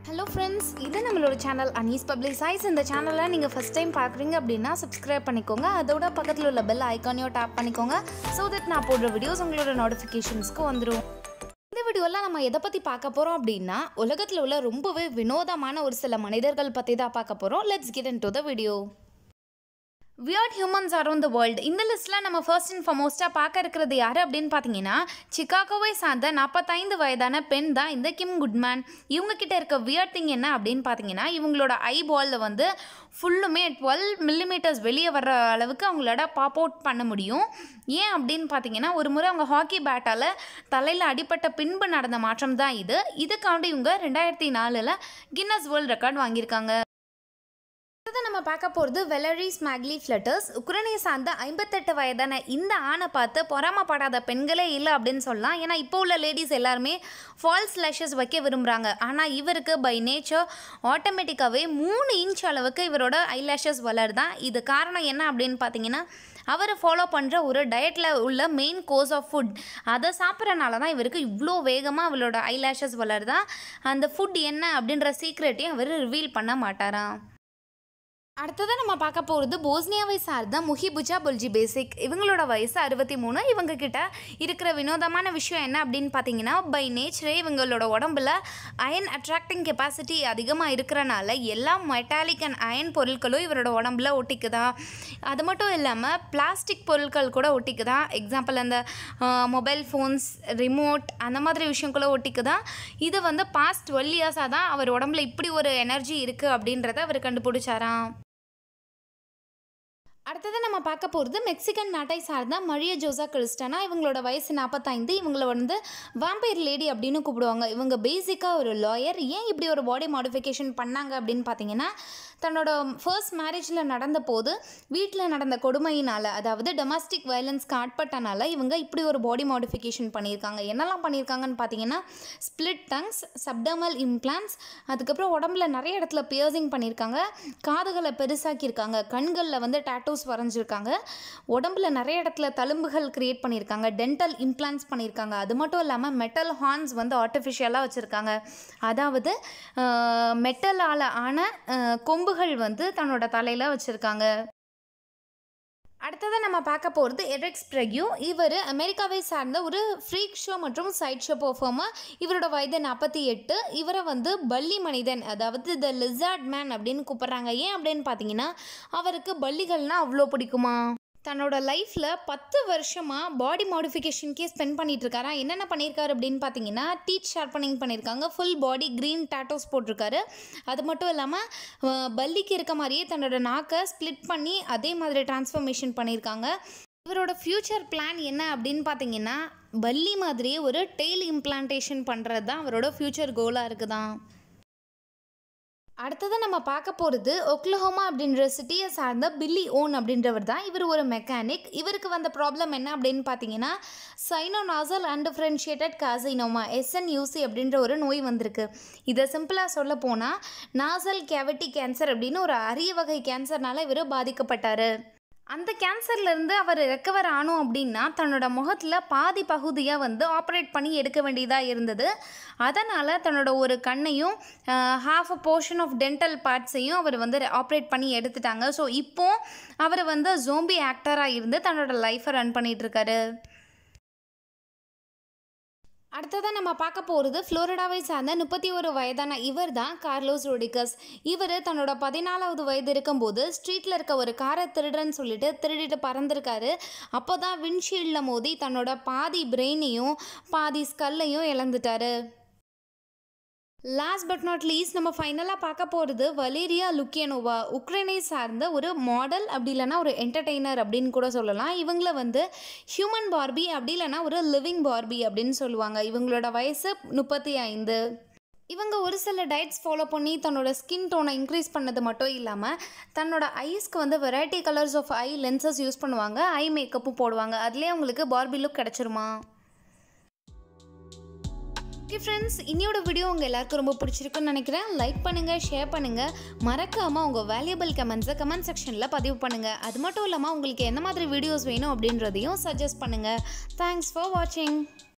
hello friends இது நம்மளோட channel Anees publicise இந்த சேனலை நீங்கள் ஃபஸ்ட் டைம் பார்க்குறீங்க அப்படின்னா சப்ஸ்கிரைப் பண்ணிக்கோங்க அதோட பக்கத்தில் உள்ள பெல் ஐக்கானையும் டேப் பண்ணிக்கோங்க ஸோ தட் நான் போடுற வீடியோஸ் உங்களோட நோட்டிஃபிகேஷன்ஸ்க்கு வந்துடும் இந்த வீடியோவில் நம்ம எதை பற்றி பார்க்க போகிறோம் அப்படின்னா உலகத்தில் உள்ள ரொம்பவே வினோதமான ஒரு சில மனிதர்கள் பற்றி தான் பார்க்க போகிறோம் let's get into the video weird humans around the world இந்த லிஸ்ட்டில் நம்ம ஃபர்ஸ்ட் அண்ட் ஃபார்மோஸ்ட்டாக பார்க்க இருக்கிறது யார் அப்படின்னு பார்த்தீங்கன்னா சிகாகோவை சார்ந்த நாற்பத்தைந்து வயதான பெண் தான் இந்த கிம் குட்மேன் இவங்க கிட்ட இருக்க வியர்ட் திங் என்ன அப்படின்னு பார்த்தீங்கன்னா இவங்களோட ஐ பாலில் வந்து ஃபுல்லுமே டுவெல் மில்லிமீட்டர்ஸ் வெளியே வர்ற அளவுக்கு அவங்களோட பாப் அவுட் பண்ண முடியும் ஏன் அப்படின்னு பார்த்தீங்கன்னா ஒரு முறை அவங்க ஹாக்கி பேட்டால் தலையில் அடிப்பட்ட பின்பு நடந்த மாற்றம் தான் இது இதுக்காண்டி இவங்க ரெண்டாயிரத்தி நாலில் கின்னஸ் வேர்ல்ட் ரெக்கார்ட் வாங்கியிருக்காங்க அடுத்தது நம்ம பார்க்க போகிறது வெலரி ஸ்மாக்லி ஃப்ளட்டர்ஸ் உக்ரைனை சார்ந்த ஐம்பத்தெட்டு வயதான இந்த ஆணை பார்த்து பொறாமப்படாத பெண்களே இல்லை அப்படின்னு சொல்லலாம் ஏன்னா இப்போ உள்ள லேடிஸ் எல்லாருமே ஃபால்ஸ் லேஷஸ் வைக்க விரும்புகிறாங்க ஆனால் இவருக்கு பை நேச்சர் ஆட்டோமேட்டிக்காகவே மூணு இன்ச் அளவுக்கு இவரோட ஐலாஷஸ் வளருதான் இது காரணம் என்ன அப்படின்னு பார்த்தீங்கன்னா அவர் ஃபாலோ பண்ணுற ஒரு டயட்டில் உள்ள மெயின் கோர்ஸ் ஆஃப் ஃபுட் அதை சாப்பிட்றனால தான் இவருக்கு இவ்வளோ வேகமாக அவளோட ஐலாஷஸ் வளருதா அந்த ஃபுட் என்ன அப்படின்ற சீக்ரெட்டையும் அவர் ரிவீல் பண்ண மாட்டாராம் அடுத்ததாக நம்ம பார்க்க போகிறது போஸ்னியாவை சார்ந்த முஹிபுஜா புல்ஜி பேசிக் இவங்களோட வயசு அறுபத்தி மூணு இவங்க கிட்ட இருக்கிற வினோதமான விஷயம் என்ன அப்படின்னு பார்த்தீங்கன்னா பை நேச்சரே இவங்களோட உடம்புல அயன் அட்ராக்டிங் கெப்பாசிட்டி அதிகமாக இருக்கிறனால எல்லா மெட்டாலிக் அண்ட் அயன் பொருட்களும் இவரோட உடம்புல ஒட்டிக்குதா அது மட்டும் இல்லாமல் பிளாஸ்டிக் பொருட்கள் கூட ஒட்டிக்குதா எக்ஸாம்பிள் அந்த மொபைல் ஃபோன்ஸ் ரிமோட் அந்த மாதிரி விஷயங்களும் ஒட்டிக்குதா இது வந்து பாஸ்ட் டுவெல் இயர்ஸாக தான் அவர் உடம்புல இப்படி ஒரு எனர்ஜி இருக்குது அப்படின்றத அவர் கண்டுபிடிச்சாராம் அடுத்தது நம்ம பார்க்க போகிறது மெக்சிகன் நாட்டை சார்ந்த மரிய ஜோசா கிறிஸ்டனா இவங்களோட வயசு நாற்பத்தைந்து இவங்கள வந்து வாம்பயர் லேடி அப்படின்னு கூப்பிடுவாங்க இவங்க பேசிக்காக ஒரு லாயர் ஏன் இப்படி ஒரு பாடி மாடிஃபிகேஷன் பண்ணாங்க அப்படின்னு பார்த்தீங்கன்னா தன்னோட ஃபர்ஸ்ட் மேரேஜில் நடந்த போது வீட்டில் நடந்த கொடுமையினால் அதாவது டொமஸ்டிக் வயலன்ஸ்க்கு ஆட்பட்டனால இவங்க இப்படி ஒரு பாடி மாடிஃபிகேஷன் பண்ணியிருக்காங்க என்னெல்லாம் பண்ணியிருக்காங்கன்னு பார்த்தீங்கன்னா ஸ்பிளிட் டங்ஸ் சப்டமல் இம்ப்ளான்ஸ் அதுக்கப்புறம் உடம்புல நிறைய இடத்துல பியர்சிங் பண்ணியிருக்காங்க காதுகளை பெருசாக்கியிருக்காங்க கண்களில் வந்து டேட்டூஸ் வரைஞ்சிருக்காங்க உடம்புல நிறைய இடத்துல தழும்புகள் க்ரியேட் பண்ணியிருக்காங்க டென்டல் இம்ப்ளான்ஸ் பண்ணியிருக்காங்க அது மட்டும் இல்லாமல் மெட்டல் ஹார்ன்ஸ் வந்து ஆர்டிஃபிஷியலாக வச்சுருக்காங்க அதாவது மெட்டலால் ஆன அஹ், கொம்புகள் வந்து தன்னோட தலையில் வச்சுருக்காங்க அடுத்ததாக நம்ம பார்க்க போகிறது எரிக்ஸ் பிரக்யூ இவர் அமெரிக்காவை சார்ந்த ஒரு ஃப்ரீக் ஷோ மற்றும் சைட் ஷோ பர்ஃபார்மர் இவரோட வயது நாற்பத்தி எட்டு இவரை வந்து பள்ளி மனிதன் அதாவது த லிசார்ட் மேன் அப்படின்னு கூப்பிட்றாங்க ஏன் அப்படின்னு பார்த்தீங்கன்னா அவருக்கு பள்ளிகள்னால் அவ்வளோ பிடிக்குமா தன்னோட லைஃப்பில் பத்து வருஷமாக பாடி மாடிஃபிகேஷனுக்கே ஸ்பெண்ட் பண்ணிட்டு இருக்காரா என்னென்ன பண்ணியிருக்காரு அப்படின்னு பார்த்தீங்கன்னா டீத் ஷார்ப்பனிங் பண்ணியிருக்காங்க ஃபுல் பாடி க்ரீன் டாட்டோஸ் போட்டிருக்காரு அது மட்டும் இல்லாமல் பல்லிக்கு இருக்க மாதிரியே தன்னோட நாக்கை ஸ்ப்ளிட் பண்ணி அதே மாதிரி டிரான்ஸ்ஃபர்மேஷன் பண்ணியிருக்காங்க இவரோட ஃப்யூச்சர் பிளான் என்ன அப்படின்னு பார்த்தீங்கன்னா பல்லி மாதிரியே ஒரு டெய்ல் இம்ப்ளான்டேஷன் பண்ணுறது தான் அவரோட ஃப்யூச்சர் கோலாக இருக்குதான் அடுத்தது நம்ம பார்க்க போகிறது ஒக்லஹோமா அப்படின்ற சிட்டியை சார்ந்த பில்லி ஓன் அப்படின்றவர் தான் இவர் ஒரு மெக்கானிக் இவருக்கு வந்த ப்ராப்ளம் என்ன அப்படின்னு பார்த்தீங்கன்னா சைனோநாசல் அன்டிஃப்ரென்ஷியேட்டட் காசினோமா எஸ்என்யூசி அப்படின்ற ஒரு நோய் வந்திருக்கு இதை சிம்பிளாக சொல்ல போனால் நாசல் கேவிட்டி கேன்சர் அப்படின்னு ஒரு அரிய வகை கேன்சர்னால இவர் பாதிக்கப்பட்டார் அந்த கேன்சர்லேருந்து அவர் ரெக்கவர் ஆனோம் அப்படின்னா தன்னோட முகத்தில் பாதி பகுதியாக வந்து ஆப்ரேட் பண்ணி எடுக்க வேண்டியதாக இருந்தது அதனால் தன்னோட ஒரு கண்ணையும் half a portion of dental பார்ட்ஸையும் அவர் வந்து ஆப்ரேட் பண்ணி எடுத்துட்டாங்க ஸோ இப்போ அவர் வந்து ஜோம்பி ஆக்டராக இருந்து தன்னோட லைஃப்பை ரன் பண்ணிட்டு இருக்காரு அடுத்ததாக நம்ம பார்க்க போகிறது ஃப்ளோரிடாவை சார்ந்த முப்பத்தி ஒரு வயதான இவர் தான் கார்லோஸ் ரோடிகஸ் இவர் தன்னோட பதினாலாவது வயது இருக்கும்போது ஸ்ட்ரீட்டில் இருக்க ஒரு காரை திருடுறேன்னு சொல்லிட்டு திருடிட்டு பறந்துருக்காரு அப்போ தான் விண்ட்ஷீல்டில் மோதி தன்னோட பாதி பிரெயினையும் பாதி ஸ்கல்லையும் இழந்துட்டாரு லாஸ்ட் பட் நாட் லீஸ்ட் நம்ம ஃபைனலாக பார்க்க போகிறது வலேரியா லுக்கியனோவா உக்ரைனை சார்ந்த ஒரு மாடல் அப்படி இல்லைன்னா ஒரு என்டர்டெய்னர் அப்படின்னு கூட சொல்லலாம் இவங்கள வந்து ஹியூமன் பார்பி அப்படி இல்லைன்னா ஒரு லிவிங் பார்பி அப்படின்னு சொல்லுவாங்க இவங்களோட வயசு முப்பத்தி ஐந்து இவங்க ஒரு சில டயட்ஸ் ஃபாலோ பண்ணி தன்னோட ஸ்கின் டோனை இன்க்ரீஸ் பண்ணது மட்டும் இல்லாமல் தன்னோட ஐஸ்க்கு வந்து variety colours of eye lenses use பண்ணுவாங்க ஐ மேக்கப்பும் போடுவாங்க அதுலேயே அவங்களுக்கு பார்பி லுக் கிடச்சிருமா ஓகே ஃப்ரெண்ட்ஸ் இன்னியோட வீடியோ உங்கள் எல்லாருக்கும் ரொம்ப பிடிச்சிருக்குன்னு நினைக்கிறேன் லைக் பண்ணுங்கள் ஷேர் பண்ணுங்கள் மறக்காமல் உங்கள் வேல்யூபிள் கமெண்ட்ஸை கமெண்ட் செக்ஷனில் பதிவு பண்ணுங்கள் அது மட்டும் இல்லாமல் உங்களுக்கு எந்த மாதிரி வீடியோஸ் வேணும் அப்படின்றதையும் சஜஸ்ட் பண்ணுங்கள் தேங்க்ஸ் ஃபார் வாட்சிங்